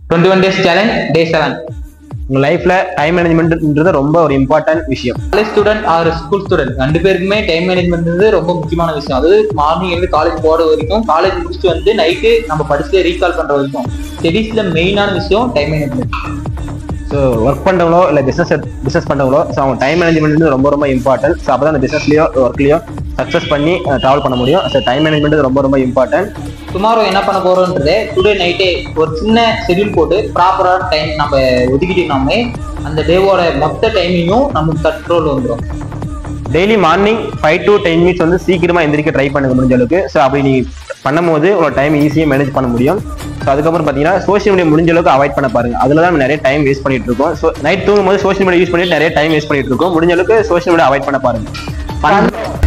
twenty one days challenge day seven உங்க லைஃப்ல time மேனேஜ்மெண்ட்ன்றது ரொம்ப ஒரு இம்பார்ட்டன்ட் விஷயம் college student or school student ரெண்டு பேருக்குமே டைம் மேனேஜ்மெண்ட் ரொம்ப முக்கியமான விஷயம் அது மார்னிங் இருந்து காலேஜ் போற வரைக்கும் காலேஜ் முடிச்சுட்டு வந்து நைட்டு நம்ம படிச்சு ரீகால் பண்ற வரைக்கும் ஸ்டடீஸ்ல மெயினான விஷயம் டைம் மேனேஜ்மெண்ட் ஸோ ஒர்க் பண்றவங்களோ இல்லை பிசினஸ் பிசினஸ் பண்றவங்களோ ஸோ அவங்க டைம் மேனேஜ்மெண்ட் ரொம்ப ரொம்ப இம்பார்ட்டன்ட் ஸோ அப்போ தான் அந்த பிசினஸ்லயோ ஒர்க்லயோ சக்ஸஸ் பண்ணி ட்ராவல் பண்ண முடியும் ஸோ டைம் மேனேஜ்மெண்ட் ரொம்ப ரொம்ப இம்பார்ட்டன்ட் டுமாரோ என்ன பண்ண போறோன்றதே டுடே நைட்டே ஒரு சின்ன ஷெட்யூல் போட்டு ப்ராப்பரான டைம் நம்ம ஒதுக்கிட்டோம்னாமே அந்த டேவோட மொத்த டைமிங்கும் நமக்கு கண்ட்ரோல் வந்துடும் daily morning five to ten minutes வந்து சீக்கிரமா எந்திரிக்க ட்ரை பண்ணுங்க முடிஞ்ச அளவுக்கு ஸோ அப்படி நீ பண்ணும்போது உங்களோட டைம் ஈஸியாக மேனேஜ் பண்ண முடியும் ஸோ அதுக்கப்புறம் பார்த்தீங்கன்னா சோஷியல் மீடியா முடிஞ்ச அளவுக்கு அவாய்ட் பண்ண பாருங்க அதில் தான் நம்ம நிறைய டைம் வேஸ்ட் பண்ணிட்டு இருக்கோம் ஸோ நைட் தூங்கும் போது சோஷியல் மீடியா யூஸ் பண்ணிட்டு நிறைய டைம் வேஸ்ட் பண்ணிட்டு இருக்கோம் முடிஞ்ச அளவுக்கு சோஷியல் மீடியா அவாய்ட் பண்ண பாருங்க